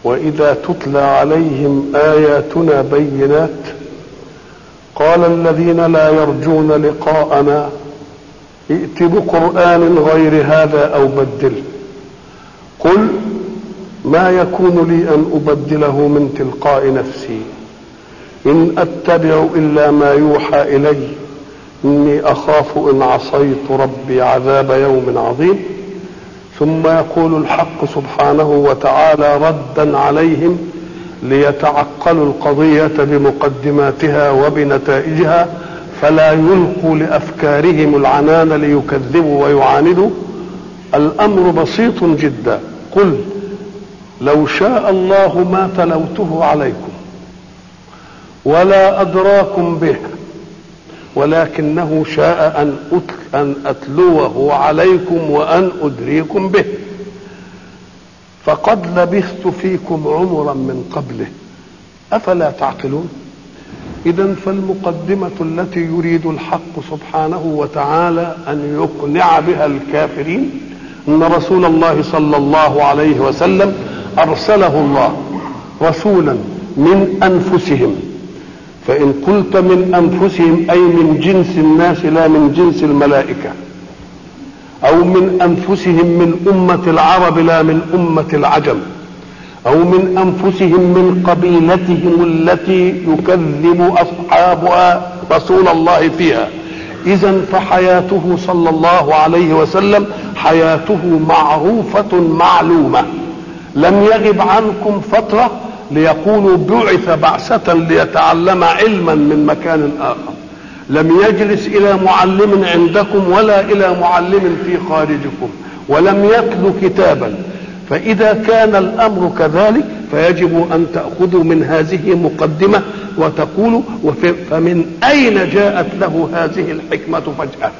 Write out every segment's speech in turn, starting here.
واذا تتلى عليهم اياتنا بينات قال الذين لا يرجون لقاءنا ائت بقران غير هذا او بدله قل ما يكون لي ان ابدله من تلقاء نفسي ان اتبع الا ما يوحى الي اني اخاف ان عصيت ربي عذاب يوم عظيم ثم يقول الحق سبحانه وتعالى ردا عليهم ليتعقلوا القضيه بمقدماتها وبنتائجها فلا يلقوا لافكارهم العنان ليكذبوا ويعاندوا الامر بسيط جدا قل لو شاء الله ما تلوته عليكم ولا ادراكم به ولكنه شاء ان ان اتلوه عليكم وان ادريكم به فقد لبثت فيكم عمرا من قبله افلا تعقلون اذا فالمقدمه التي يريد الحق سبحانه وتعالى ان يقنع بها الكافرين ان رسول الله صلى الله عليه وسلم ارسله الله رسولا من انفسهم فان قلت من انفسهم اي من جنس الناس لا من جنس الملائكه او من انفسهم من امه العرب لا من امه العجم او من انفسهم من قبيلتهم التي يكذب اصحابها رسول الله فيها اذا فحياته صلى الله عليه وسلم حياته معروفه معلومه لم يغب عنكم فتره ليقولوا بعث بعثه ليتعلم علما من مكان اخر لم يجلس الى معلم عندكم ولا الى معلم في خارجكم ولم يتلو كتابا فاذا كان الامر كذلك فيجب ان تاخذوا من هذه مقدمه وتقولوا فمن اين جاءت له هذه الحكمه فجاه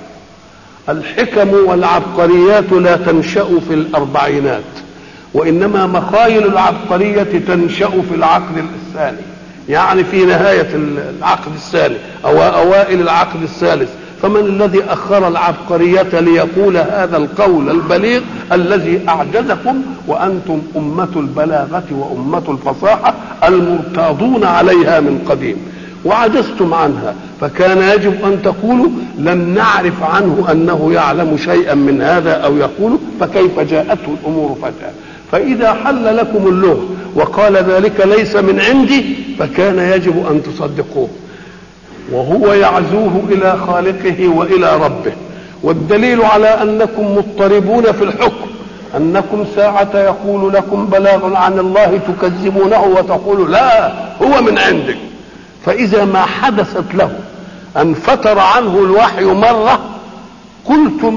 الحكم والعبقريات لا تنشا في الاربعينات وانما مخايل العبقريه تنشا في العقد الثاني يعني في نهايه العقد الثاني او اوائل العقد الثالث فمن الذي اخر العبقريه ليقول هذا القول البليغ الذي اعجزكم وانتم امه البلاغه وامه الفصاحه المرتاضون عليها من قديم وعجزتم عنها فكان يجب ان تقولوا لم نعرف عنه انه يعلم شيئا من هذا او يقول فكيف جاءته الامور فجاه فإذا حل لكم اللغة وقال ذلك ليس من عندي فكان يجب أن تصدقوه وهو يعزوه إلى خالقه وإلى ربه والدليل على أنكم مضطربون في الحكم أنكم ساعة يقول لكم بلاغ عن الله تكذبونه وتقول لا هو من عندك فإذا ما حدثت له أن فتر عنه الوحي مرة قلتم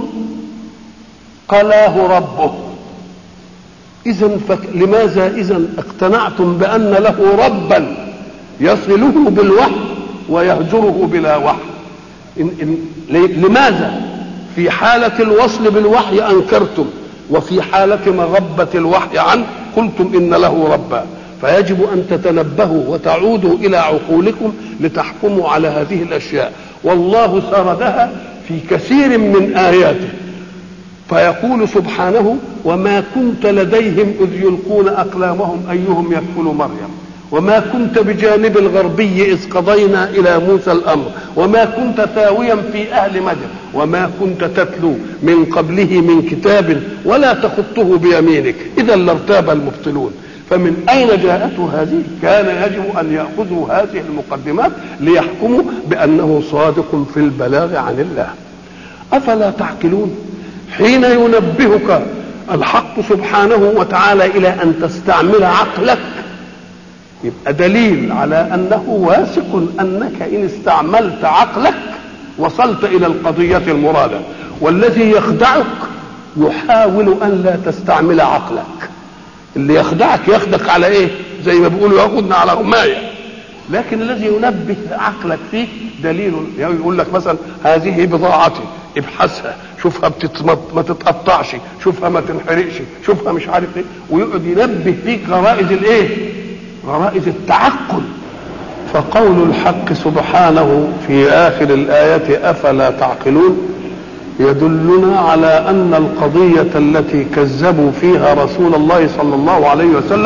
قلاه ربه إذا لماذا إذا اقتنعتم بأن له ربا يصله بالوحي ويهجره بلا وحي إن إن لماذا في حالة الوصل بالوحي أنكرتم وفي حالة مغبة الوحي عنه قلتم إن له ربا فيجب أن تتنبهوا وتعودوا إلى عقولكم لتحكموا على هذه الأشياء والله سردها في كثير من آياته فيقول سبحانه وما كنت لديهم اذ يلقون اقلامهم ايهم يكفل مريم وما كنت بجانب الغربي اذ قضينا الى موسى الامر وما كنت ثاويا في اهل مدين وما كنت تتلو من قبله من كتاب ولا تخطه بيمينك اذا لارتاب المبطلون فمن اين جاءته هذه كان يجب ان ياخذوا هذه المقدمات ليحكموا بانه صادق في البلاغ عن الله افلا تعقلون حين ينبهك الحق سبحانه وتعالى الى ان تستعمل عقلك يبقى دليل على انه واثق انك ان استعملت عقلك وصلت الى القضيه المراده والذي يخدعك يحاول ان لا تستعمل عقلك اللي يخدعك ياخدك على ايه زي ما بيقولوا ياخدنا على غمايه لكن الذي ينبه عقلك فيك دليل يقول لك مثلا هذه بضاعتي ابحثها شوفها بتتمط ما تتقطعش شوفها ما تنحرقش شوفها مش عارف ايه ويقعد ينبه فيك غرائز الايه غرائز التعقل فقول الحق سبحانه في اخر الايه افلا تعقلون يدلنا على ان القضيه التي كذبوا فيها رسول الله صلى الله عليه وسلم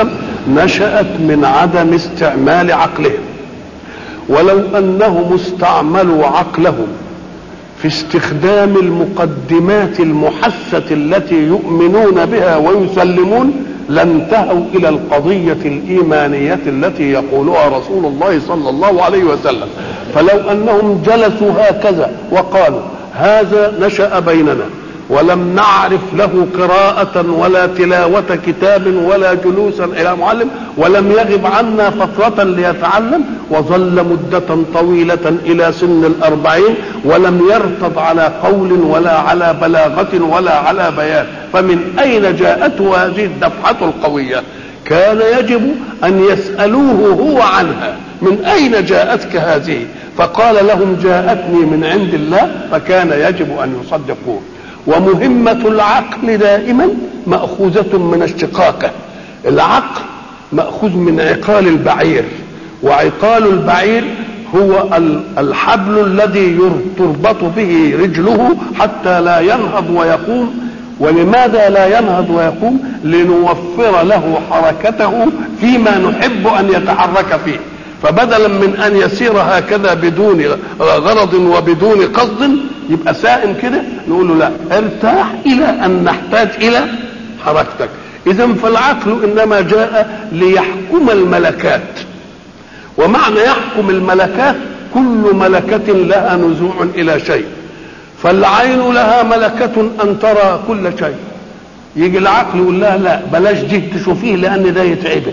نشأت من عدم استعمال عقلهم ولو أنهم استعملوا عقلهم في استخدام المقدمات المحسة التي يؤمنون بها ويسلمون لانتهوا إلى القضية الإيمانية التي يقولها رسول الله صلى الله عليه وسلم فلو أنهم جلسوا هكذا وقالوا هذا نشأ بيننا ولم نعرف له قراءة ولا تلاوة كتاب ولا جلوسا إلى معلم ولم يغب عنا فترة ليتعلم وظل مدة طويلة إلى سن الأربعين ولم يرتض على قول ولا على بلاغة ولا على بيان فمن أين جاءته هذه الدفعة القوية كان يجب أن يسألوه هو عنها من أين جاءتك هذه فقال لهم جاءتني من عند الله فكان يجب أن يصدقوه ومهمة العقل دائما مأخوذة من اشتقاقه العقل مأخوذ من عقال البعير وعقال البعير هو الحبل الذي تربط به رجله حتى لا ينهض ويقوم ولماذا لا ينهض ويقوم لنوفر له حركته فيما نحب ان يتحرك فيه فبدلا من ان يسير هكذا بدون غرض وبدون قصد يبقى سائم كده نقول له لا ارتاح الى ان نحتاج الى حركتك اذا فالعقل انما جاء ليحكم الملكات ومعنى يحكم الملكات كل ملكة لها نزوع إلى شيء فالعين لها ملكة أن ترى كل شيء يجي العقل يقول لها لا بلاش دي تشوفيه لأن ده يتعبك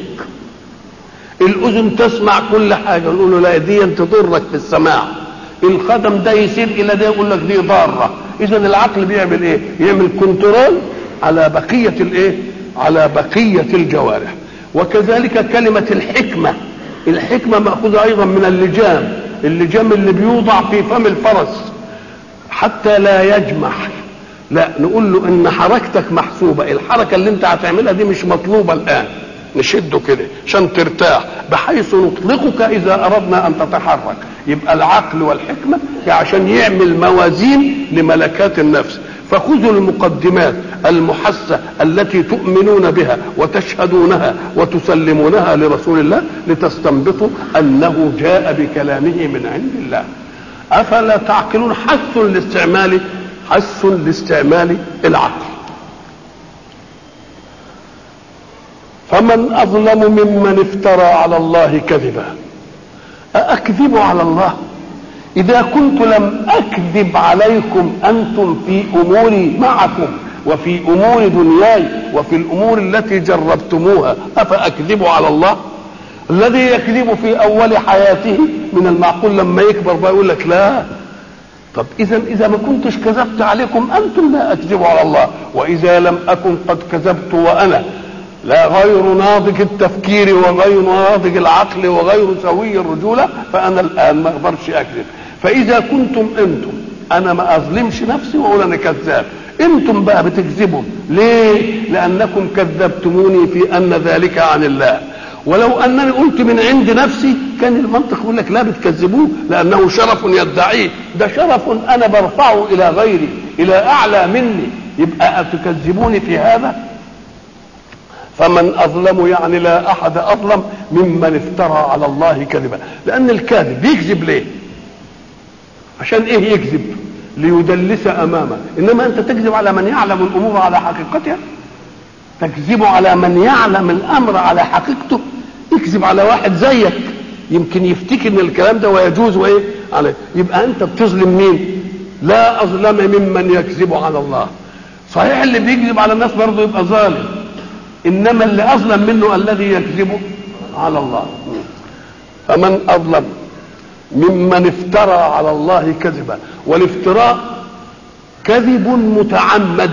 الأذن تسمع كل حاجة نقول له لا دي تضرك في السماع الخدم ده يسير إلى ده يقول لك دي ضارة إذا العقل بيعمل إيه؟ يعمل كنترول على بقية الإيه؟ على بقية الجوارح وكذلك كلمة الحكمة الحكمة مأخوذة أيضا من اللجام اللجام اللي بيوضع في فم الفرس حتى لا يجمح لا نقول له ان حركتك محسوبة الحركة اللي انت هتعملها دي مش مطلوبة الآن نشده كده عشان ترتاح بحيث نطلقك إذا أردنا أن تتحرك يبقى العقل والحكمة عشان يعمل موازين لملكات النفس فخذوا المقدمات المحسة التي تؤمنون بها وتشهدونها وتسلمونها لرسول الله لتستنبطوا أنه جاء بكلامه من عند الله أفلا تعقلون حث لاستعمال حث لاستعمال العقل فمن أظلم ممن افترى على الله كذبا أأكذب على الله إذا كنت لم أكذب عليكم أنتم في أموري معكم وفي أمور دنياي وفي الأمور التي جربتموها أفأكذب على الله الذي يكذب في أول حياته من المعقول لما يكبر بقى يقول لك لا طب إذا إذا ما كنتش كذبت عليكم أنتم لا أكذب على الله وإذا لم أكن قد كذبت وأنا لا غير ناضج التفكير وغير ناضج العقل وغير سوي الرجولة فأنا الآن ما أقدرش أكذب فإذا كنتم أنتم أنا ما أظلمش نفسي وأقول أنا كذاب أنتم بقى بتكذبوا ليه؟ لأنكم كذبتموني في أن ذلك عن الله ولو أنني قلت من عند نفسي كان المنطق يقول لك لا بتكذبوه لأنه شرف يدعيه ده شرف أنا برفعه إلى غيري إلى أعلى مني يبقى أتكذبوني في هذا فمن أظلم يعني لا أحد أظلم ممن افترى على الله كذبا لأن الكاذب بيكذب ليه عشان إيه يكذب ليدلس أمامه إنما أنت تكذب على من يعلم الأمور على حقيقتها تكذب على من يعلم الأمر على حقيقته يكذب على واحد زيك يمكن يفتكر ان الكلام ده ويجوز وايه عليه يبقى انت بتظلم مين لا اظلم ممن يكذب على الله صحيح اللي بيكذب على الناس برضه يبقى ظالم انما اللي اظلم منه الذي يكذب على الله فمن اظلم ممن افترى على الله كذبا والافتراء كذب متعمد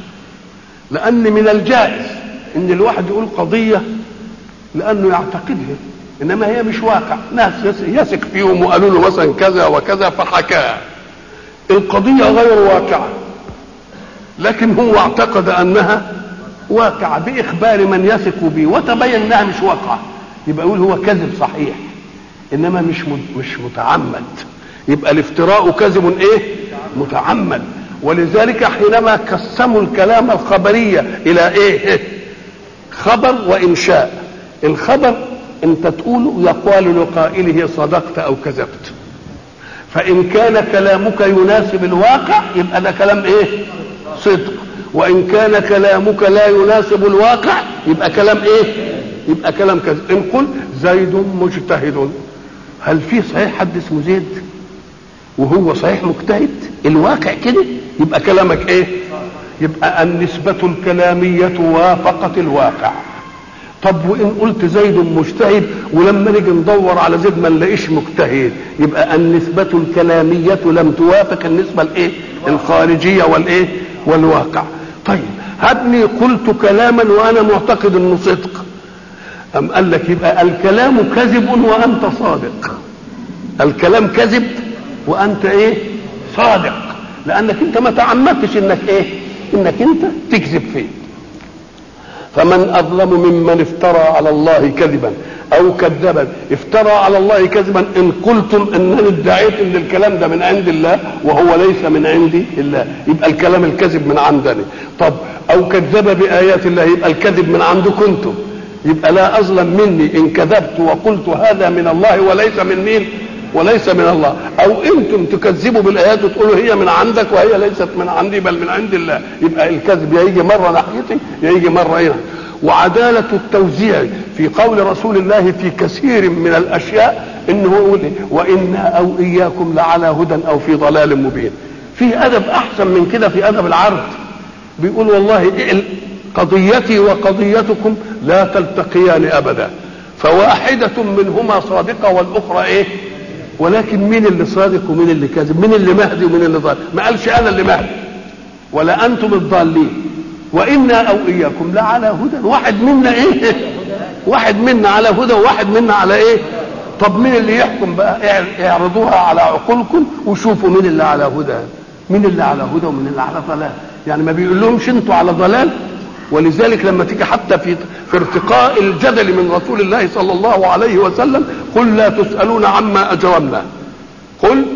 لان من الجائز ان الواحد يقول قضيه لانه يعتقدها انما هي مش واقع ناس يثق فيهم وقالوا له مثلا كذا وكذا فحكاها القضيه غير واقعه لكن هو اعتقد انها واقعه باخبار من يثق به وتبين انها مش واقعه يبقى يقول هو كذب صحيح انما مش مش متعمد يبقى الافتراء كذب ايه متعمد ولذلك حينما قسموا الكلام الخبريه الى ايه خبر وانشاء الخبر انت تقوله يقال لقائله صدقت او كذبت فان كان كلامك يناسب الواقع يبقى ده كلام ايه صدق وان كان كلامك لا يناسب الواقع يبقى كلام ايه يبقى كلام كذب ان قل زيد مجتهد هل في صحيح حد اسمه زيد وهو صحيح مجتهد الواقع كده يبقى كلامك ايه يبقى النسبة الكلامية وافقت الواقع طب وان قلت زيد مجتهد ولما نيجي ندور على زيد ما نلاقيش مجتهد يبقى النسبة الكلامية لم توافق النسبة الايه الخارجية والايه والواقع طيب هبني قلت كلاما وانا معتقد انه صدق ام قال لك يبقى الكلام كذب وانت صادق الكلام كذب وانت ايه صادق لانك انت ما تعمدتش انك ايه انك انت تكذب فيه فمن اظلم ممن افترى على الله كذبا او كذبا افترى على الله كذبا ان قلتم انني ادعيت ان الكلام ده من عند الله وهو ليس من عندي الله يبقى الكلام الكذب من عندني طب او كذب بايات الله يبقى الكذب من عندكم انتم يبقى لا اظلم مني ان كذبت وقلت هذا من الله وليس من مين وليس من الله او انتم تكذبوا بالايات وتقولوا هي من عندك وهي ليست من عندي بل من عند الله يبقى الكذب يا يجي مره ناحيتي يا يجي مره هنا وعداله التوزيع في قول رسول الله في كثير من الاشياء انه يقول وانا او اياكم لعلى هدى او في ضلال مبين في ادب احسن من كده في ادب العرض بيقول والله قضيتي وقضيتكم لا تلتقيان ابدا فواحده منهما صادقه والاخرى ايه ولكن مين اللي صادق ومين اللي كاذب مين اللي مهدي ومين اللي ضال ما قالش انا اللي مهدي ولا انتم الضالين وانا او اياكم لعلى هدى واحد منا ايه واحد منا على هدى وواحد منا على ايه طب مين اللي يحكم بقى اعرضوها على عقولكم وشوفوا مين اللي على هدى مين اللي على هدى ومين اللي على ضلال يعني ما بيقول لهمش انتوا على ضلال ولذلك لما تيجي حتى في في ارتقاء الجدل من رسول الله صلى الله عليه وسلم قل لا تسألون عما أجرمنا قل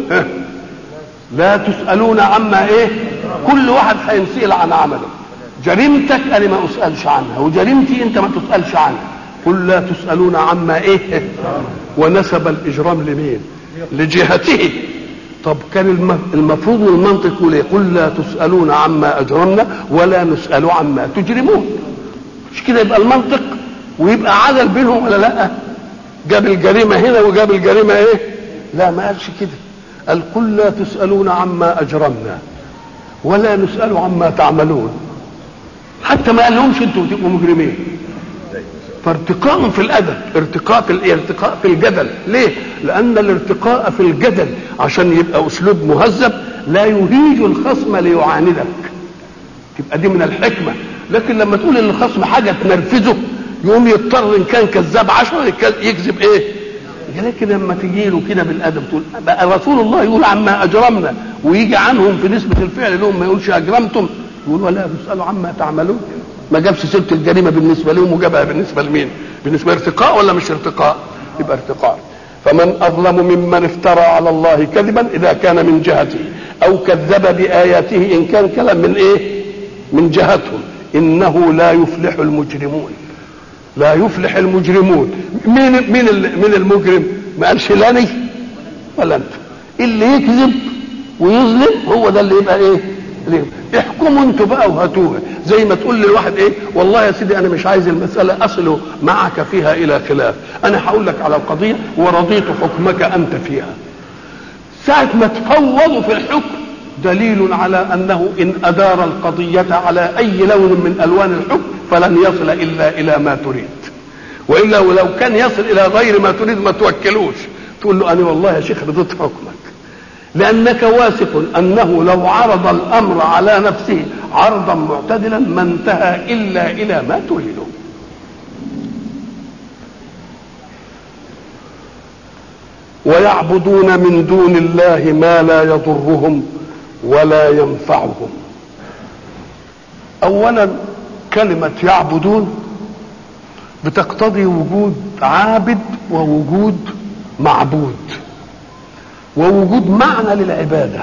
لا تسألون عما ايه كل واحد هينسأل عن عمله جريمتك انا ما اسألش عنها وجريمتي انت ما تسألش عنها قل لا تسألون عما ايه ونسب الإجرام لمين لجهته طب كان المفروض والمنطق يقول ايه قل لا تسالون عما اجرمنا ولا نسال عما تجرمون مش كده يبقى المنطق ويبقى عدل بينهم ولا لا جاب الجريمه هنا وجاب الجريمه ايه لا ما قالش كده قال قل لا تسالون عما اجرمنا ولا نسال عما تعملون حتى ما قالهمش انتوا تبقوا مجرمين فارتقاء في الادب ارتقاء في الارتقاء في الجدل ليه لان الارتقاء في الجدل عشان يبقى اسلوب مهذب لا يهيج الخصم ليعاندك تبقى دي من الحكمه لكن لما تقول للخصم حاجه تنرفزه يقوم يضطر ان كان كذاب عشرة يكذب ايه لكن لما تجي له كده بالادب تقول بقى رسول الله يقول عما اجرمنا ويجي عنهم في نسبه الفعل لهم ما يقولش اجرمتم يقول ولا تسالوا عما تعملون ما جابش سيره الجريمه بالنسبه لهم وجابها بالنسبه لمين؟ بالنسبه ارتقاء ولا مش ارتقاء؟ يبقى ارتقاء فمن اظلم ممن افترى على الله كذبا اذا كان من جهته او كذب باياته ان كان كلام من ايه؟ من جهتهم انه لا يفلح المجرمون لا يفلح المجرمون مين مين مين المجرم؟ ما قالش لا أنا ولا انت اللي يكذب ويظلم هو ده اللي يبقى ايه؟ ليه؟ احكموا انتوا بقى وهاتوها زي ما تقول للواحد ايه والله يا سيدي انا مش عايز المساله اصل معك فيها الى خلاف انا هقول لك على القضيه ورضيت حكمك انت فيها ساعه ما تفوضوا في الحكم دليل على انه ان ادار القضيه على اي لون من الوان الحكم فلن يصل الا الى ما تريد والا ولو كان يصل الى غير ما تريد ما توكلوش تقول له انا والله يا شيخ رضيت حكمك لأنك واثق أنه لو عرض الأمر على نفسه عرضا معتدلا ما انتهى إلا إلى ما تريده ويعبدون من دون الله ما لا يضرهم ولا ينفعهم أولا كلمة يعبدون بتقتضي وجود عابد ووجود معبود ووجود معنى للعبادة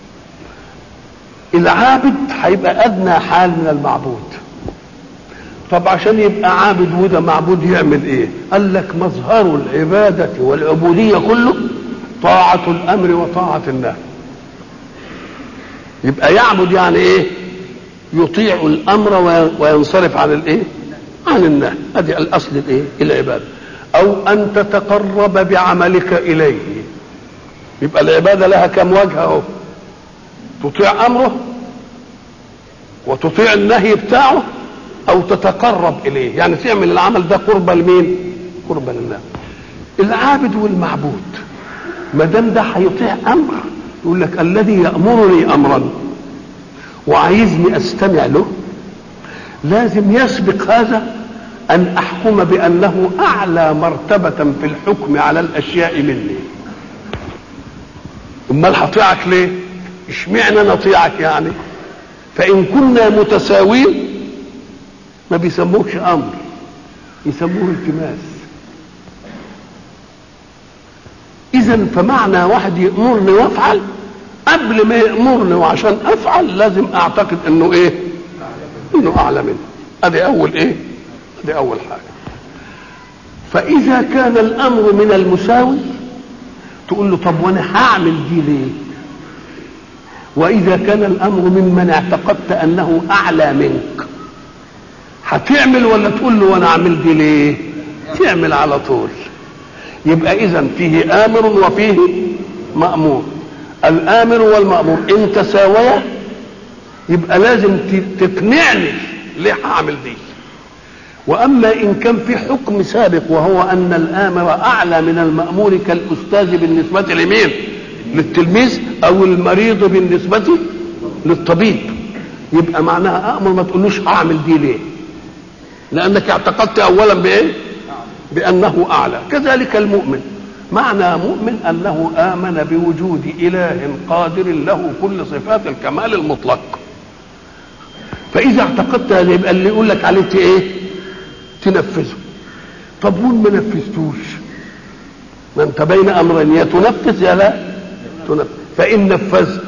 العابد هيبقى أدنى حال من المعبود طب عشان يبقى عابد وده معبود يعمل ايه قال لك مظهر العبادة والعبودية كله طاعة الامر وطاعة النهي يبقى يعبد يعني ايه يطيع الامر وينصرف عن الايه عن النهي هذه الاصل الايه العباده او ان تتقرب بعملك اليه يبقى العباده لها كم وجه اهو تطيع امره وتطيع النهي بتاعه او تتقرب اليه يعني تعمل العمل ده قربة لمين قربة لله العابد والمعبود ما دام ده هيطيع امر يقول لك الذي يامرني امرا وعايزني استمع له لازم يسبق هذا ان احكم بانه اعلى مرتبه في الحكم على الاشياء مني امال هطيعك ليه اشمعنى نطيعك يعني فان كنا متساوين ما بيسموهش امر يسموه التماس اذا فمعنى واحد يامرني وافعل قبل ما يامرني وعشان افعل لازم اعتقد انه ايه انه اعلى منه ادي اول ايه ادي اول حاجه فاذا كان الامر من المساوي تقول له طب وانا هعمل دي ليه واذا كان الامر ممن اعتقدت انه اعلى منك هتعمل ولا تقول له وانا اعمل دي ليه تعمل على طول يبقى اذا فيه امر وفيه مامور الامر والمامور ان تساويا يبقى لازم تقنعني ليه هعمل دي واما ان كان في حكم سابق وهو ان الامر اعلى من المامور كالاستاذ بالنسبه لمين للتلميذ او المريض بالنسبه للطبيب يبقى معناها امر ما تقولوش اعمل دي ليه لانك اعتقدت اولا بايه بانه اعلى كذلك المؤمن معنى مؤمن انه امن بوجود اله قادر له كل صفات الكمال المطلق فاذا اعتقدت هذا يبقى اللي يقول لك عليه ايه تنفذه طب وين ما نفذتوش ما انت بين امرين يا تنفذ يا لا تنفذ فان نفذت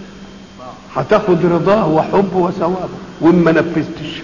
هتاخد رضاه وحبه وثوابه وان ما نفذتش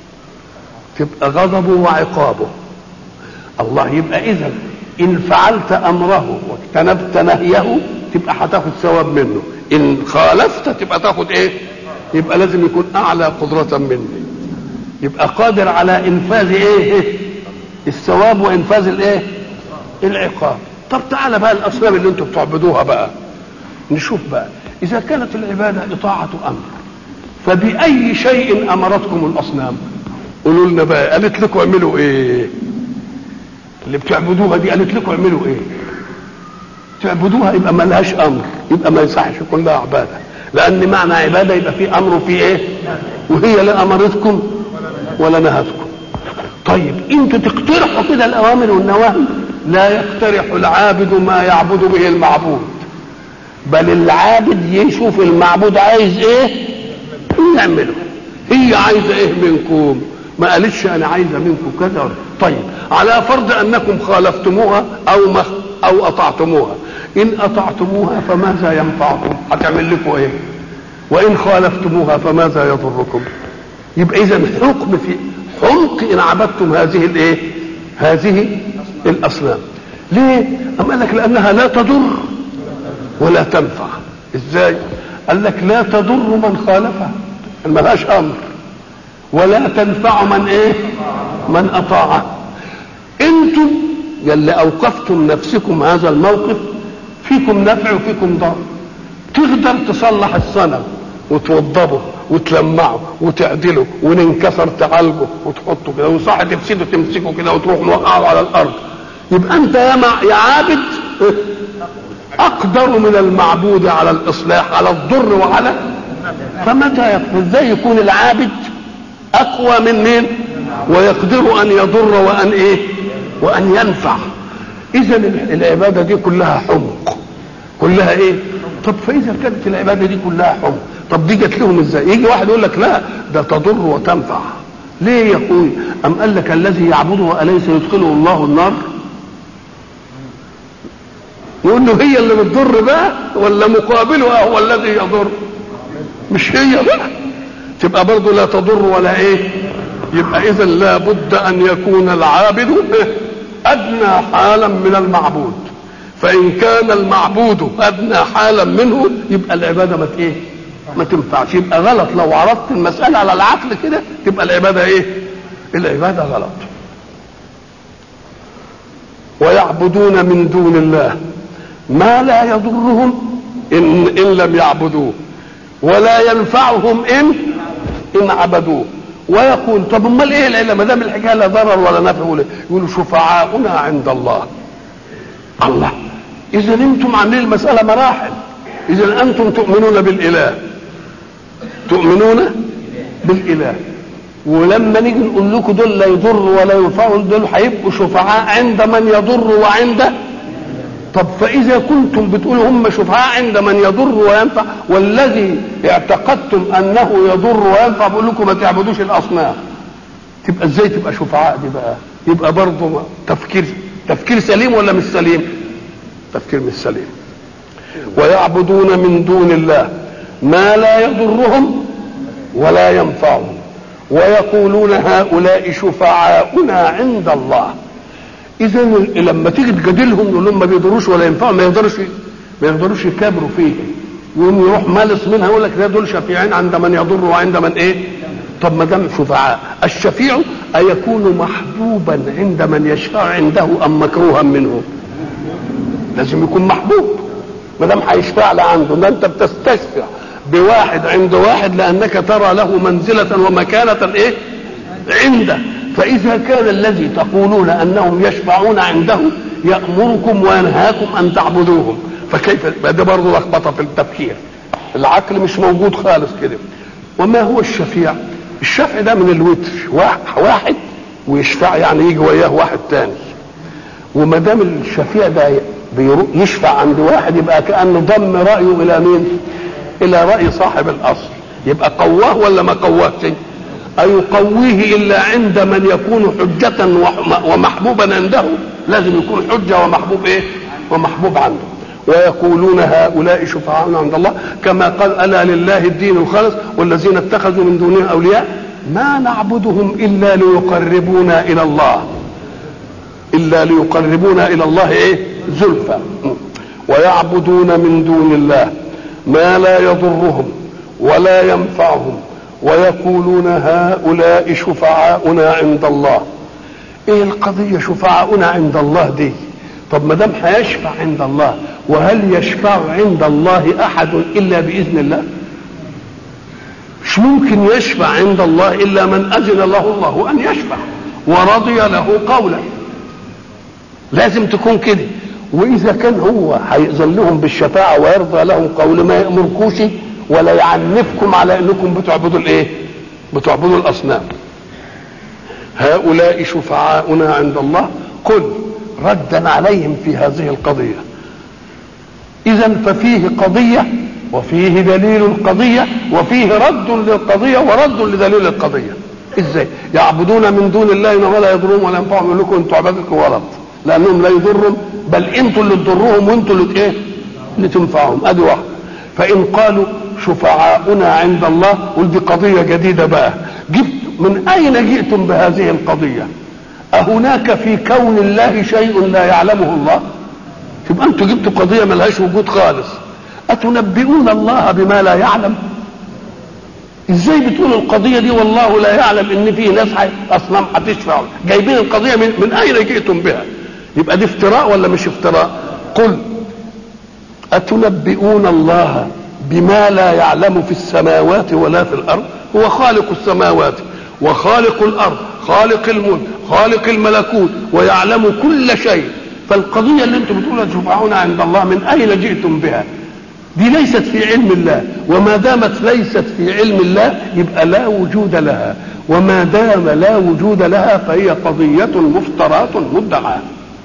تبقى غضبه وعقابه الله يبقى اذا ان فعلت امره واجتنبت نهيه تبقى هتاخد ثواب منه ان خالفت تبقى تاخد ايه يبقى لازم يكون اعلى قدرة مني يبقى قادر على انفاذ ايه الثواب وانفاذ الايه العقاب طب تعالى بقى الاصنام اللي انتم بتعبدوها بقى نشوف بقى اذا كانت العباده اطاعه امر فباي شيء امرتكم الاصنام قولوا لنا بقى قالت لكم اعملوا ايه اللي بتعبدوها دي قالت لكم اعملوا ايه تعبدوها يبقى ما لهاش امر يبقى ما يصحش يكون لها عباده لان معنى عباده يبقى في امر وفي ايه وهي لا امرتكم ولا نهتكم طيب انتوا تقترحوا كده الاوامر والنواهي لا يقترح العابد ما يعبد به المعبود بل العابد يشوف المعبود عايز ايه ويعمله هي عايزه ايه منكم ما قالتش انا عايزه منكم كذا طيب على فرض انكم خالفتموها او ما او اطعتموها ان اطعتموها فماذا ينفعكم هتعمل لكم ايه وان خالفتموها فماذا يضركم يبقى اذا حكم في حمق ان عبدتم هذه الايه هذه الاصنام ليه ام قال لك لانها لا تضر ولا تنفع ازاي قال لك لا تضر من خالفها ما لهاش امر ولا تنفع من ايه من اطاعه انتم يلي اوقفتم نفسكم هذا الموقف فيكم نفع وفيكم ضر تقدر تصلح الصنم وتوضبه وتلمعه وتعدله وان انكسر تعالجه وتحطه كده وصح تفسده تمسكه كده وتروح موقعه على الارض يبقى انت يا مع يا عابد اقدر من المعبود على الاصلاح على الضر وعلى فمتى ازاي يكون العابد اقوى من مين ويقدر ان يضر وان ايه وان ينفع اذا العباده دي كلها حمق كلها ايه طب فاذا كانت العباده دي كلها حمق طب دي جت لهم ازاي يجي واحد يقول لك لا ده تضر وتنفع ليه يا اخوي ام قال لك الذي يعبده اليس يدخله الله النار يقول له هي اللي بتضر بقى ولا مقابلها هو الذي يضر مش هي بقى تبقى برضه لا تضر ولا ايه يبقى اذا لابد ان يكون العابد ادنى حالا من المعبود فان كان المعبود ادنى حالا منه يبقى العباده ما ايه ما تنفعش يبقى غلط لو عرضت المساله على العقل كده تبقى العباده ايه العباده غلط ويعبدون من دون الله ما لا يضرهم ان ان لم يعبدوه ولا ينفعهم ان ان عبدوه ويقول طب امال ايه العله ما دام الحكايه لا ضرر ولا نفع ولا يقولوا شفعاؤنا عند الله الله اذا انتم عاملين المساله مراحل اذا انتم تؤمنون بالاله تؤمنون بالاله ولما نيجي نقول لكم دول لا يضر ولا ينفع دول هيبقوا شفعاء عند من يضر وعند طب فاذا كنتم بتقولوا هم شفعاء عند من يضر وينفع والذي اعتقدتم انه يضر وينفع بقول لكم ما تعبدوش الاصنام تبقى ازاي تبقى شفعاء دي بقى يبقى برضه تفكير تفكير سليم ولا مش سليم تفكير مش سليم ويعبدون من دون الله ما لا يضرهم ولا ينفعهم ويقولون هؤلاء شفعاؤنا عند الله اذا لما تيجي تجادلهم يقول لهم ما بيضروش ولا ينفعوا ما يقدروش ما يقدروش يكابروا فيه يقوم يروح مالص منها يقول لك ده دول شفيعين عند من يضر وعند من ايه طب ما دام شفعاء الشفيع أيكون محبوبا عند من يشفع عنده أم مكروها منه لازم يكون محبوب ما دام هيشفع له عنده ده انت بتستشفع بواحد عند واحد لانك ترى له منزله ومكانه ايه عنده فاذا كان الذي تقولون انهم يشفعون عنده يامركم وينهاكم ان تعبدوهم فكيف ده برضه لخبطه في التفكير العقل مش موجود خالص كده وما هو الشفيع الشفع ده من الوتر واحد ويشفع يعني يجي وياه واحد تاني وما دام الشفيع ده يشفع عند واحد يبقى كانه ضم رايه الى مين؟ الى راي صاحب الاصل يبقى قواه ولا ما قواهش؟ أيقويه إلا عند من يكون حجة ومحبوبا عنده لازم يكون حجة ومحبوب إيه ومحبوب عنده ويقولون هؤلاء شفعاؤنا عند الله كما قال ألا لله الدين الخالص والذين اتخذوا من دونه أولياء ما نعبدهم إلا ليقربونا إلى الله إلا ليقربونا إلى الله إيه زلفى ويعبدون من دون الله ما لا يضرهم ولا ينفعهم ويقولون هؤلاء شفعاؤنا عند الله ايه القضيه شفعاؤنا عند الله دي طب ما دام هيشفع عند الله وهل يشفع عند الله احد الا باذن الله مش ممكن يشفع عند الله الا من اذن له الله ان يشفع ورضي له قولا لازم تكون كده واذا كان هو هيأذن لهم بالشفاعه ويرضى لهم قول ما يامركوش ولا يعنفكم على انكم بتعبدوا الايه بتعبدوا الاصنام هؤلاء شفعاؤنا عند الله قل ردا عليهم في هذه القضيه اذا ففيه قضيه وفيه دليل القضيه وفيه رد للقضيه ورد لدليل القضيه ازاي يعبدون من دون الله انما لا يضرهم ولا ينفعهم يقول لكم انتوا عبادتكم غلط لانهم لا يضرهم بل انتوا اللي تضروهم وانتوا اللي ايه اللي تنفعهم ادي واحد فان قالوا شفعاؤنا عند الله قل دي قضيه جديده بقى جبت من اين جئتم بهذه القضيه أهناك في كون الله شيء لا يعلمه الله تبقى انتوا جبتوا قضيه ملهاش وجود خالص اتنبئون الله بما لا يعلم ازاي بتقولوا القضيه دي والله لا يعلم ان في ناس اصنام هتشفع جايبين القضيه من, من اين جئتم بها يبقى دي افتراء ولا مش افتراء قل اتنبئون الله بما لا يعلم في السماوات ولا في الارض هو خالق السماوات وخالق الارض خالق الملك خالق الملكوت ويعلم كل شيء فالقضية اللي انتم بتقولوا تشفعون عند الله من اين جئتم بها دي ليست في علم الله وما دامت ليست في علم الله يبقى لا وجود لها وما دام لا وجود لها فهي قضية مفترات مدعاة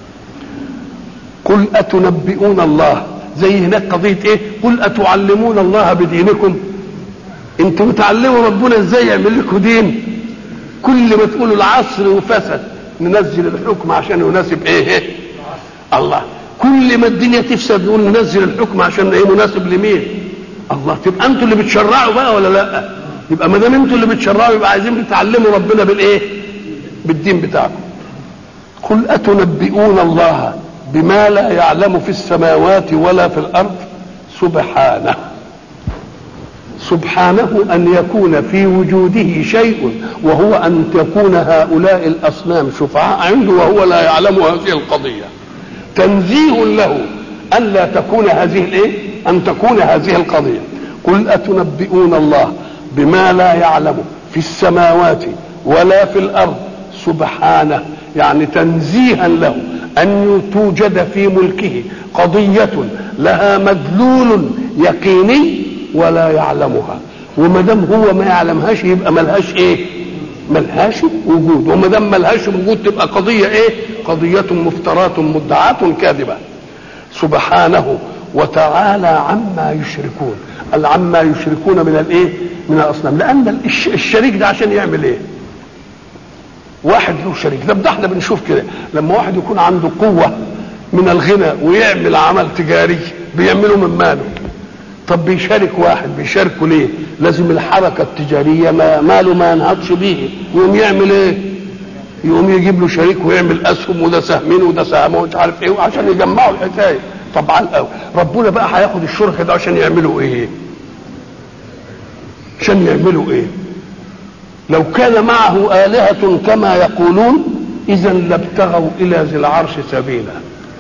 قل أتنبئون الله زي هناك قضية ايه قل أتعلمون الله بدينكم انتوا بتعلموا ربنا ازاي يعمل لكم دين كل ما تقولوا العصر وفسد ننزل الحكم عشان يناسب ايه, إيه؟ الله كل ما الدنيا تفسد نقول ننزل الحكم عشان ايه مناسب لمين الله تبقى انتوا اللي بتشرعوا بقى ولا لا يبقى ما دام انتوا اللي بتشرعوا يبقى عايزين تتعلموا ربنا بالايه بالدين بتاعكم قل اتنبئون الله بما لا يعلم في السماوات ولا في الارض سبحانه سبحانه ان يكون في وجوده شيء وهو ان تكون هؤلاء الاصنام شفعاء عنده وهو لا يعلم هذه القضيه تنزيه له ان لا تكون هذه الايه ان تكون هذه القضيه قل اتنبئون الله بما لا يعلم في السماوات ولا في الارض سبحانه يعني تنزيها له ان توجد في ملكه قضيه لها مدلول يقيني ولا يعلمها وما دام هو ما يعلمهاش يبقى ملهاش ايه ملهاش وجود وما دام ملهاش وجود تبقى قضيه ايه قضيه مفتراه مدعاه كاذبه سبحانه وتعالى عما يشركون قال عما يشركون من الايه من الاصنام لان الشريك ده عشان يعمل ايه واحد له شريك ده ده احنا بنشوف كده لما واحد يكون عنده قوه من الغنى ويعمل عمل تجاري بيعمله من ماله طب بيشارك واحد بيشاركه ليه لازم الحركه التجاريه ما ماله ما ينهضش بيه يقوم يعمل ايه يقوم يجيب له شريك ويعمل اسهم وده سهمين وده سهم ومش عارف ايه عشان يجمعوا الحكايه طبعا قوي ربنا بقى هياخد الشركه ده عشان يعملوا ايه عشان يعملوا ايه لو كان معه آلهة كما يقولون إذا لابتغوا إلى ذي العرش سبيلا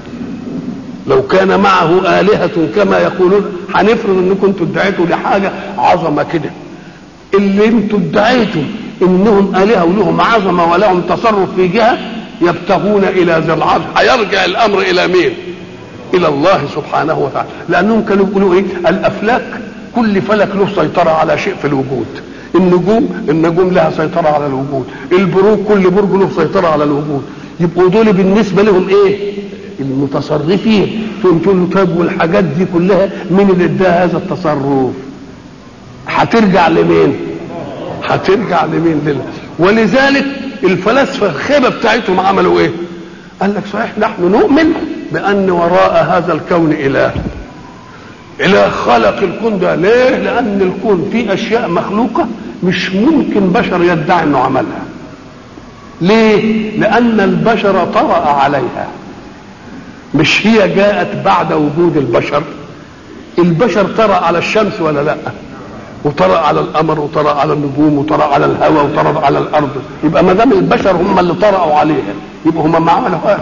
لو كان معه آلهة كما يقولون هنفرض انكم انتوا ادعيتوا لحاجة عظمة كده اللي انتوا ادعيتوا انهم آلهة ولهم عظمة ولهم تصرف في جهة يبتغون إلى ذي العرش هيرجع الأمر إلى مين؟ إلى الله سبحانه وتعالى لأنهم كانوا يقولوا إيه؟ الأفلاك كل فلك له سيطرة على شيء في الوجود النجوم النجوم لها سيطرة على الوجود البروج كل برج له سيطرة على الوجود يبقوا دول بالنسبة لهم ايه المتصرفين تقوم تقول له طيب والحاجات دي كلها مين اللي اداها هذا التصرف هترجع لمين هترجع لمين لله ولذلك الفلاسفه الخيبه بتاعتهم عملوا ايه قال لك صحيح نحن نؤمن بان وراء هذا الكون اله اله خلق الكون ده ليه لان الكون فيه اشياء مخلوقه مش ممكن بشر يدعي انه عملها ليه لان البشر طرأ عليها مش هي جاءت بعد وجود البشر البشر طرأ على الشمس ولا لا وطرأ على القمر وطرأ على النجوم وطرأ على الهواء وطرأ على الارض يبقى ما دام البشر هم اللي طرأوا عليها يبقى هم ما عملوهاش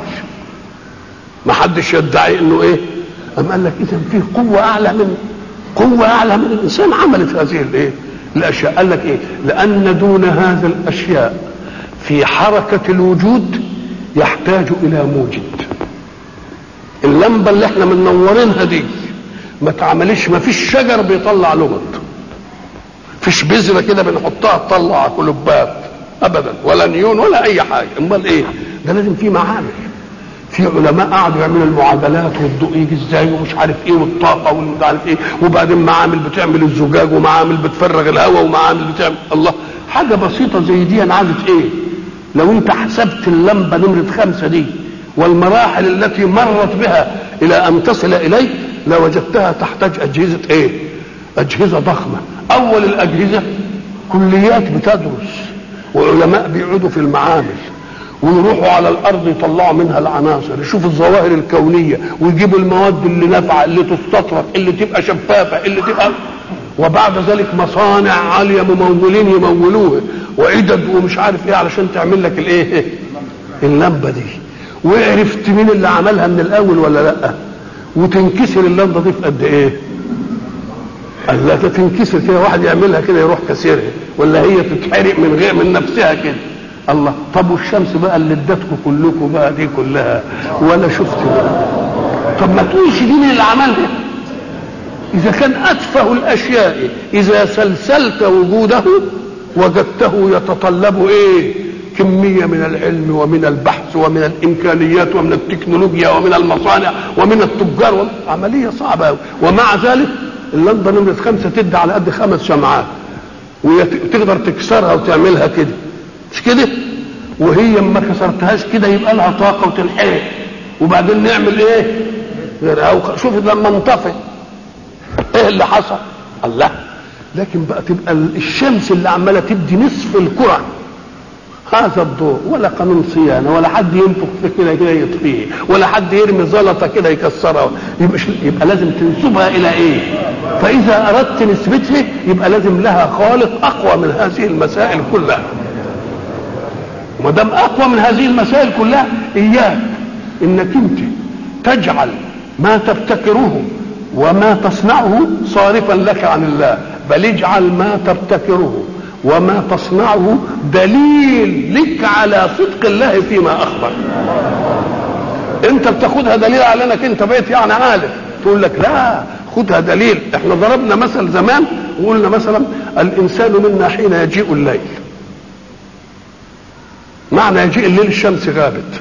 ما حدش يدعي انه ايه أم قال لك اذا في قوه اعلى من قوه اعلى من الانسان عملت هذه الايه الاشياء قال لك ايه لان دون هذا الاشياء في حركه الوجود يحتاج الى موجد اللمبه اللي احنا منورينها دي ما تعملش ما فيش شجر بيطلع لمط فيش بذره كده بنحطها تطلع كلوبات ابدا ولا نيون ولا اي حاجه امال ايه ده لازم في معامل في علماء قعدوا يعملوا المعادلات والضوء يجي ازاي ومش عارف ايه والطاقه ومش عارف ايه وبعدين معامل بتعمل الزجاج ومعامل بتفرغ الهواء ومعامل بتعمل الله حاجه بسيطه زي دي انا عايزه ايه لو انت حسبت اللمبه نمره خمسه دي والمراحل التي مرت بها الى ان تصل اليك لوجدتها تحتاج اجهزه ايه اجهزه ضخمه اول الاجهزه كليات بتدرس وعلماء بيقعدوا في المعامل ويروحوا على الارض يطلعوا منها العناصر يشوفوا الظواهر الكونيه ويجيبوا المواد اللي نافعه اللي تستطرق اللي تبقى شفافه اللي تبقى وبعد ذلك مصانع عاليه ممولين يمولوها وعدد ومش عارف ايه علشان تعمل لك الايه اللمبه دي وعرفت مين اللي عملها من الاول ولا لا وتنكسر اللمبه دي في قد ايه قال لا تنكسر كده واحد يعملها كده يروح كسرها ولا هي تتحرق من غير من نفسها كده الله طب والشمس بقى اللي ادتكم كلكم بقى دي كلها ولا شفت بقى. طب ما تقولش دي مين اللي عملها اذا كان اتفه الاشياء اذا سلسلت وجوده وجدته يتطلب ايه كميه من العلم ومن البحث ومن الامكانيات ومن التكنولوجيا ومن المصانع ومن التجار ومن عمليه صعبه قوي ومع ذلك اللمبه نمره خمسه تدي على قد خمس شمعات وتقدر تكسرها وتعملها كده مش كده وهي ما كسرتهاش كده يبقى لها طاقه وتنحرق وبعدين نعمل ايه غير أو شوف لما انطفي ايه اللي حصل الله لكن بقى تبقى الشمس اللي عماله تدي نصف الكره هذا الضوء ولا قانون صيانه ولا حد ينفخ في كده كده يطفيه ولا حد يرمي زلطه كده يكسرها يبقى, يبقى لازم تنسبها الى ايه فاذا اردت نسبتها يبقى لازم لها خالق اقوى من هذه المسائل كلها وما دام اقوى من هذه المسائل كلها اياك انك انت تجعل ما تبتكره وما تصنعه صارفا لك عن الله بل اجعل ما تبتكره وما تصنعه دليل لك على صدق الله فيما اخبر انت بتاخدها دليل على انك انت بقيت يعني عالم تقول لك لا خدها دليل احنا ضربنا مثل زمان وقلنا مثلا الانسان منا حين يجيء الليل معنى يجيء الليل الشمس غابت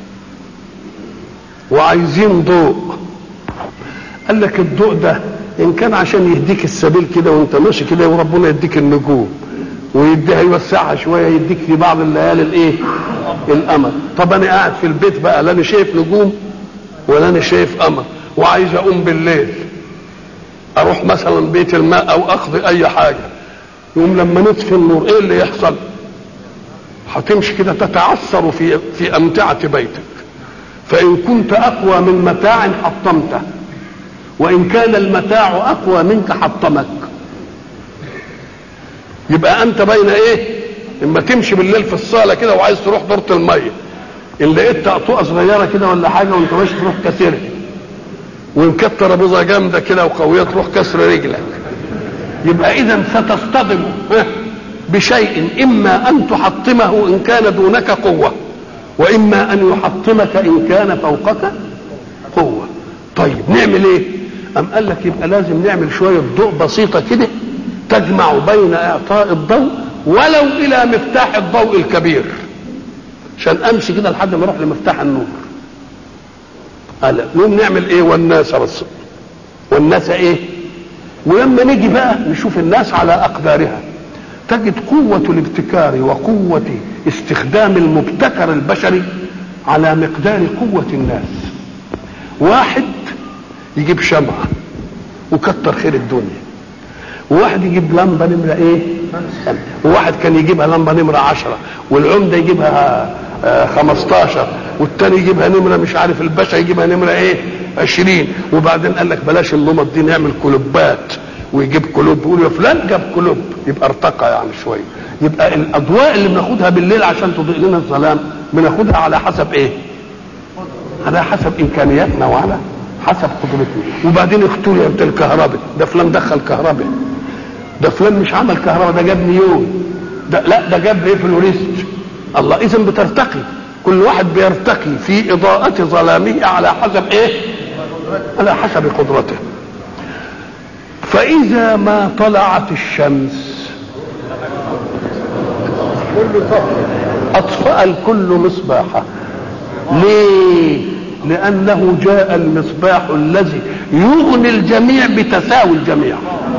وعايزين ضوء قال لك الضوء ده ان كان عشان يهديك السبيل كده وانت ماشي كده وربنا يديك النجوم ويديها يوسعها شويه يديك في بعض الليالي الايه القمر طب انا قاعد في البيت بقى لا انا شايف نجوم ولا انا شايف قمر وعايز اقوم بالليل اروح مثلا بيت الماء او اقضي اي حاجه يقوم لما نطفي النور ايه اللي يحصل هتمشي كده تتعثر في في امتعه بيتك فان كنت اقوى من متاع حطمته وان كان المتاع اقوى منك حطمك يبقى انت بين ايه اما تمشي بالليل في الصاله كده وعايز تروح دورة الميه ان لقيت طقطقه صغيره كده ولا حاجه وانت ماشي تروح كسرها وان كانت ترابيزه جامده كده وقويه تروح كسر رجلك يبقى اذا ستصطدم بشيء اما ان تحطمه ان كان دونك قوه واما ان يحطمك ان كان فوقك قوه طيب نعمل ايه ام قال لك يبقى لازم نعمل شويه ضوء بسيطه كده تجمع بين اعطاء الضوء ولو الى مفتاح الضوء الكبير عشان امشي كده لحد ما اروح لمفتاح النور قال نقوم نعمل ايه والناس بس والناس ايه ولما نيجي بقى نشوف الناس على اقدارها تجد قوة الابتكار وقوة استخدام المبتكر البشري على مقدار قوة الناس واحد يجيب شمعة وكتر خير الدنيا وواحد يجيب لمبة نمرة ايه وواحد كان يجيبها لمبة نمرة عشرة والعمدة يجيبها آه خمستاشر والتاني يجيبها نمرة مش عارف الباشا يجيبها نمرة ايه عشرين وبعدين قال لك بلاش اللمط دي نعمل كلوبات ويجيب كلوب يقول يا فلان جاب كلوب يبقى ارتقى يعني شويه يبقى الاضواء اللي بناخدها بالليل عشان تضيء لنا الظلام بناخدها على حسب ايه على حسب امكانياتنا وعلى حسب قدرتنا وبعدين اختلفت الكهرباء ده فلان دخل كهرباء ده فلان مش عمل كهرباء ده جاب نيون ده لا ده جاب ايه فلوريست الله اذا بترتقي كل واحد بيرتقي في اضاءة ظلامه على حسب ايه على حسب قدرته فإذا ما طلعت الشمس أطفأ الكل مصباحه ليه؟ لأنه جاء المصباح الذي يغني الجميع بتساوي الجميع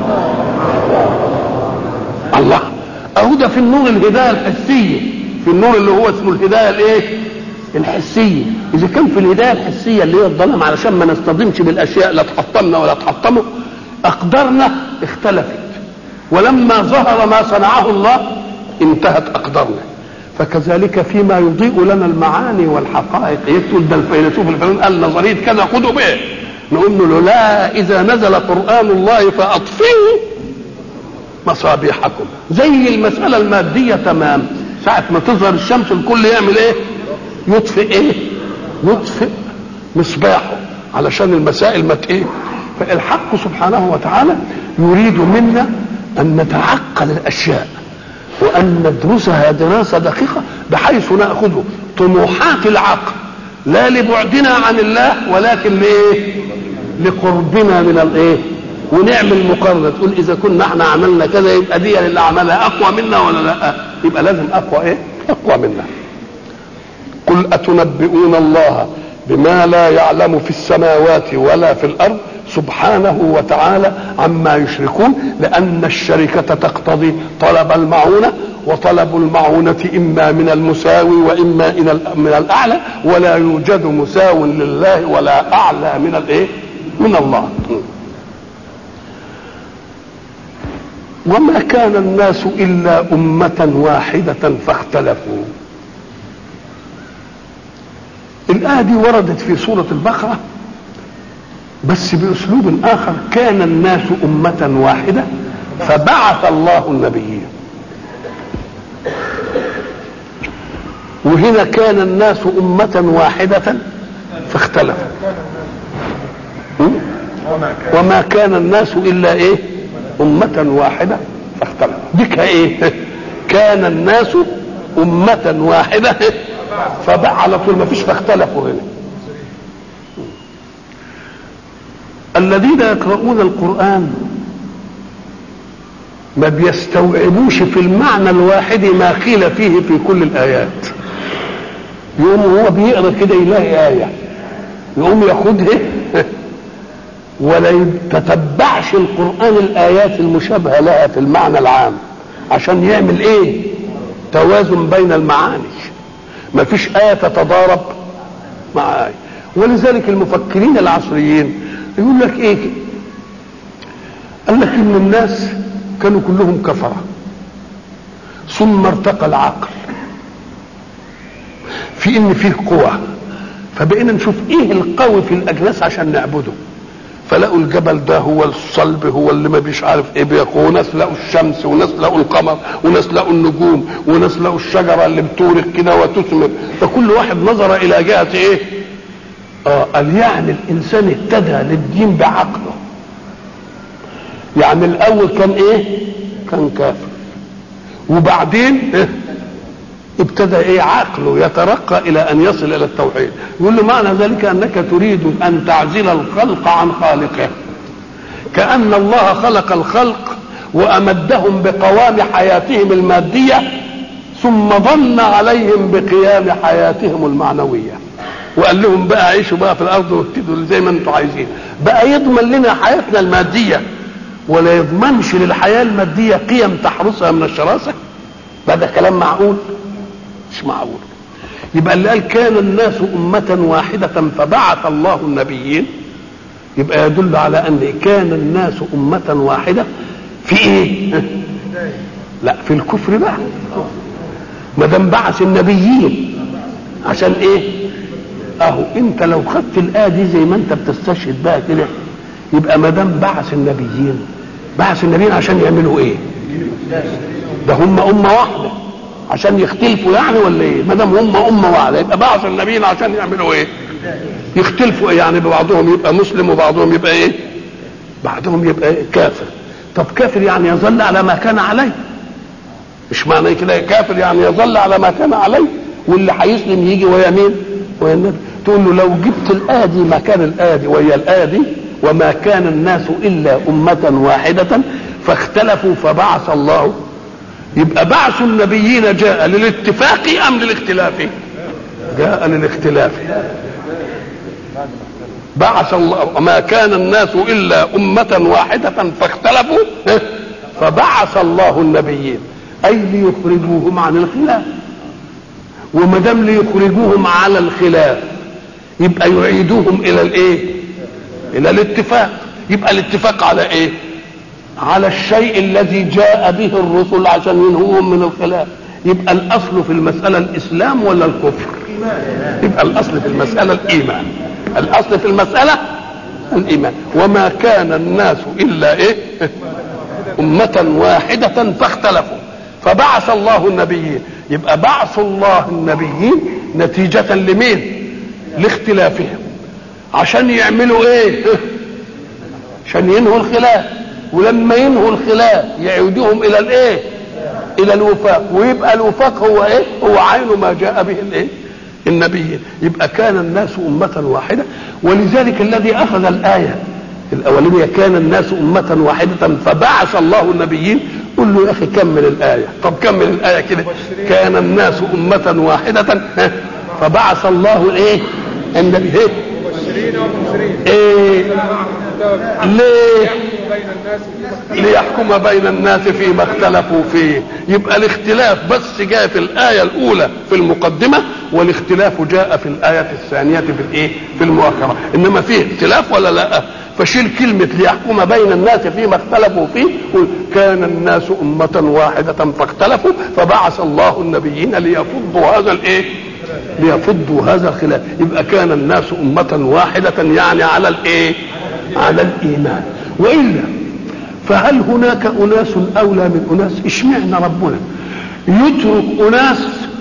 الله أهو ده في النور الهداية الحسية في النور اللي هو اسمه الهداية الايه؟ الحسية إذا كان في الهداية الحسية اللي هي الظلام علشان ما نصطدمش بالأشياء لا تحطمنا ولا تحطمه أقدارنا اختلفت ولما ظهر ما صنعه الله انتهت أقدارنا فكذلك فيما يضيء لنا المعاني والحقائق يقول ده الفيلسوف الفلان قال نظرية كذا خذوا به نقول له لا إذا نزل قرآن الله فأطفئوا مصابيحكم زي المسألة المادية تمام ساعة ما تظهر الشمس الكل يعمل ايه يطفئ ايه يطفئ مصباحه علشان المسائل ما ايه فالحق سبحانه وتعالى يريد منا ان نتعقل الاشياء وان ندرسها دراسه دقيقه بحيث ناخذ طموحات العقل لا لبعدنا عن الله ولكن لايه لقربنا من الايه ونعمل مقارنه تقول اذا كنا احنا عملنا كذا يبقى دي اللي عملها اقوى منا ولا لا يبقى لازم اقوى ايه اقوى منا قل اتنبئون الله بما لا يعلم في السماوات ولا في الارض سبحانه وتعالى عما يشركون لان الشركه تقتضي طلب المعونه وطلب المعونه اما من المساوي واما من الاعلى ولا يوجد مساو لله ولا اعلى من الايه من الله وما كان الناس إلا أمة واحدة فاختلفوا الآية دي وردت في سورة البقرة بس بأسلوب آخر كان الناس أمة واحدة فبعث الله النبيين وهنا كان الناس أمة واحدة فاختلفوا وما كان الناس إلا إيه أمة واحدة فاختلفوا ديك إيه كان الناس أمة واحدة فبقى على طول ما فيش فاختلفوا هنا الذين يقرؤون القرآن ما بيستوعبوش في المعنى الواحد ما قيل فيه في كل الآيات يقوم هو بيقرا كده يلاقي آية يقوم ياخدها ولا يتتبعش القرآن الآيات المشابهة لها في المعنى العام عشان يعمل إيه؟ توازن بين المعاني ما فيش آية تتضارب مع آية ولذلك المفكرين العصريين يقول لك إيه؟ قال لك إن الناس كانوا كلهم كفرة ثم ارتقى العقل في ان فيه قوة فبقينا نشوف ايه القوي في الاجناس عشان نعبده فلقوا الجبل ده هو الصلب هو اللي ما بيش عارف ايه بيقوى وناس لقوا الشمس وناس لقوا القمر وناس لقوا النجوم وناس لقوا الشجرة اللي بتورق كده وتثمر فكل واحد نظر الى جهة ايه اه قال يعني الانسان اهتدى للدين بعقله يعني الاول كان ايه كان كافر وبعدين إيه؟ ابتدى ايه عقله يترقى الى ان يصل الى التوحيد يقول له معنى ذلك انك تريد ان تعزل الخلق عن خالقه كان الله خلق الخلق وامدهم بقوام حياتهم الماديه ثم ظن عليهم بقيام حياتهم المعنويه وقال لهم بقى عيشوا بقى في الارض وابتدوا زي ما انتم عايزين بقى يضمن لنا حياتنا الماديه ولا يضمنش للحياه الماديه قيم تحرسها من الشراسه ده كلام معقول مش معقول يبقى اللي قال كان الناس أمة واحدة فبعث الله النبيين يبقى يدل على أن كان الناس أمة واحدة في إيه؟ لا في الكفر بقى ما دام بعث النبيين عشان إيه؟ أهو أنت لو خدت الآية دي زي ما أنت بتستشهد بقى كده يبقى ما دام بعث النبيين بعث النبيين عشان يعملوا إيه؟ ده هم أمة واحدة عشان يختلفوا يعني ولا ايه؟ ما دام هم امه واحده يبقى بعث النبيين عشان يعملوا ايه؟ يختلفوا إيه يعني بعضهم يبقى مسلم وبعضهم يبقى ايه؟ بعضهم يبقى إيه؟ كافر. طب كافر يعني يظل على ما كان عليه. مش معنى كده كافر يعني يظل على ما كان عليه واللي هيسلم يجي ويا مين؟ ويا النبي. تقول له لو جبت الايه دي مكان الايه دي ويا الايه دي وما كان الناس الا امه واحده فاختلفوا فبعث الله يبقى بعث النبيين جاء للاتفاق ام للاختلاف جاء للاختلاف بعث الله ما كان الناس الا امه واحده فاختلفوا فبعث الله النبيين اي ليخرجوهم عن الخلاف وما دام ليخرجوهم على الخلاف يبقى يعيدوهم الى الايه الى الاتفاق يبقى الاتفاق على ايه على الشيء الذي جاء به الرسل عشان ينهوهم من الخلاف يبقى الاصل في المساله الاسلام ولا الكفر يبقى الاصل في المساله الايمان الاصل في المساله الايمان وما كان الناس الا ايه امه واحده فاختلفوا فبعث الله النبيين يبقى بعث الله النبيين نتيجه لمين لاختلافهم عشان يعملوا ايه عشان ينهوا الخلاف ولما ينهوا الخلاف يعودهم الى الايه الى الوفاق ويبقى الوفاق هو ايه هو عين ما جاء به الايه النبيين يبقى كان الناس أمة واحدة ولذلك الذي أخذ الآية الأولية كان الناس أمة واحدة فبعث الله النبيين قل له يا أخي كمل الآية طب كمل الآية كده كان الناس أمة واحدة فبعث الله الإيه النبي إيه مبشرين ومنذرين إيه ليه بين الناس فيما اختلفوا ليحكم بين الناس فيما اختلفوا فيه يبقى الاختلاف بس جاء في الآية الأولى في المقدمة والاختلاف جاء في الآية الثانية في الإيه في المؤخرة إنما فيه اختلاف ولا لا فشيل كلمة ليحكم بين الناس فيما اختلفوا فيه قل كان الناس أمة واحدة فاختلفوا فبعث الله النبيين ليفضوا هذا الإيه ليفضوا هذا الخلاف يبقى كان الناس أمة واحدة يعني على الإيه على الإيمان وإلا فهل هناك أناس أولى من أناس اشمعنا ربنا يترك أناس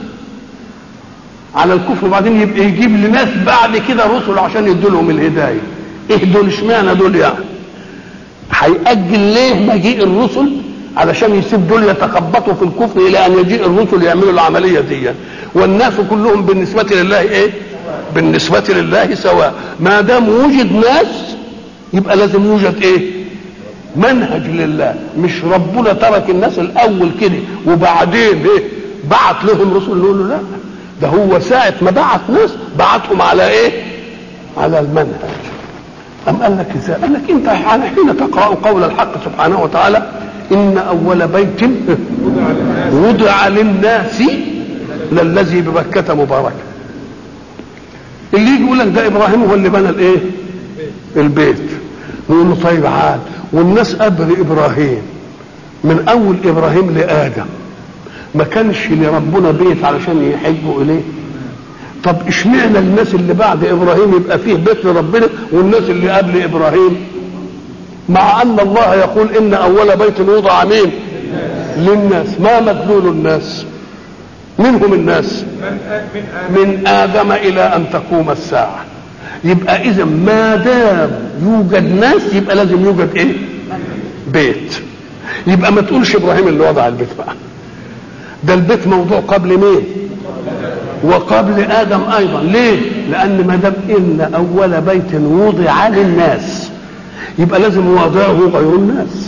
على الكفر وبعدين يبقى يجيب لناس بعد كده رسل عشان يدوا لهم الهداية ايه دول اشمعنى دول يعني هيأجل ليه مجيء الرسل علشان يسيب دول يتخبطوا في الكفر الى ان يجيء الرسل يعملوا العمليه دي والناس كلهم بالنسبه لله ايه بالنسبه لله سواء ما دام وجد ناس يبقى لازم يوجد ايه منهج لله مش ربنا ترك الناس الاول كده وبعدين ايه بعت لهم رسل نقول له لا ده هو ساعه ما بعت ناس بعتهم على ايه على المنهج أم قال لك ازاي؟ قال لك انت على حين تقرا قول الحق سبحانه وتعالى ان اول بيت وضع للناس للذي ببكة مباركا اللي يجي يقول لك ده ابراهيم هو اللي بنى الايه؟ البيت نقول له طيب عاد والناس قبل ابراهيم من اول ابراهيم لادم ما كانش لربنا بيت علشان يحجوا اليه طب اشمعنى الناس اللي بعد ابراهيم يبقى فيه بيت لربنا والناس اللي قبل ابراهيم مع ان الله يقول ان اول بيت وضع مين للناس ما مدلول الناس منهم الناس من آ- من آمن من ادم الى ان تقوم الساعه يبقى اذا ما دام يوجد ناس يبقى لازم يوجد ايه بيت يبقى ما تقولش ابراهيم اللي وضع البيت بقى ده البيت موضوع قبل مين وقبل ادم ايضا ليه لان ما دام ان اول بيت وضع للناس يبقى لازم وضعه غير الناس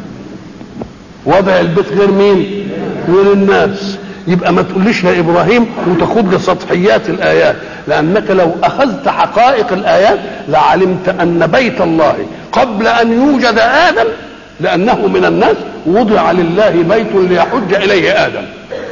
وضع البيت غير مين غير الناس يبقى ما تقوليش يا ابراهيم وتاخد لي سطحيات الايات لانك لو اخذت حقائق الايات لعلمت ان بيت الله قبل ان يوجد ادم لانه من الناس وضع لله بيت ليحج اليه ادم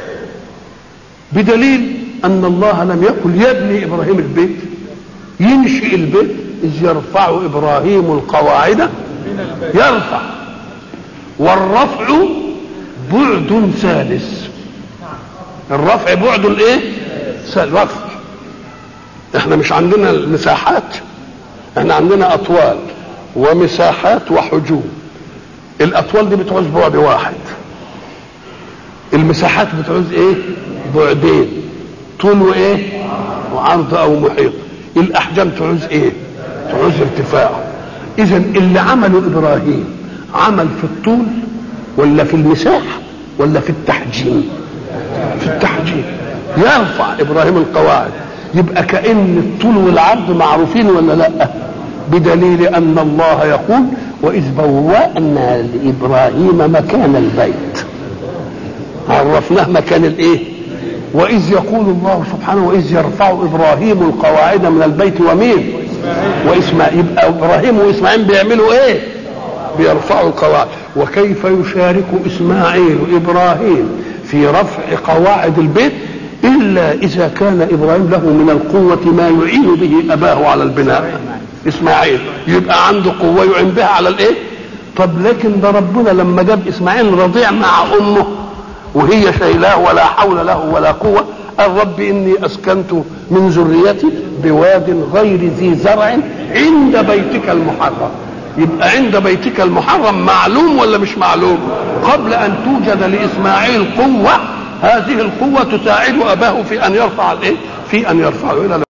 بدليل ان الله لم يقل يبني ابراهيم البيت ينشئ البيت اذ يرفع ابراهيم القواعد يرفع والرفع بعد ثالث الرفع بعد الايه ثالث رفع احنا مش عندنا المساحات احنا عندنا اطوال ومساحات وحجوم الاطوال دي بتعوز بعد واحد المساحات بتعوز ايه بعدين طول وايه وعرض او محيط الاحجام تعوز ايه تعوز ارتفاع اذا اللي عمله ابراهيم عمل في الطول ولا في المساحه ولا في التحجيم في التحجيم يرفع ابراهيم القواعد يبقى كان الطول والعرض معروفين ولا لا بدليل ان الله يقول واذ بوانا لابراهيم مكان البيت عرفناه مكان الايه واذ يقول الله سبحانه واذ يرفع ابراهيم القواعد من البيت ومين واسماعيل يبقى ابراهيم واسماعيل بيعملوا ايه بيرفعوا القواعد وكيف يشارك اسماعيل ابراهيم في رفع قواعد البيت الا اذا كان ابراهيم له من القوه ما يعين به اباه على البناء اسماعيل يبقى عنده قوه يعين بها على الايه طب لكن ده ربنا لما جاب اسماعيل رضيع مع امه وهي شايلاه ولا حول له ولا قوه قال رب اني اسكنت من ذريتي بواد غير ذي زرع عند بيتك المحرم يبقى عند بيتك المحرم معلوم ولا مش معلوم قبل ان توجد لاسماعيل قوه هذه القوه تساعد اباه في ان يرفع الايه في ان يرفعه الى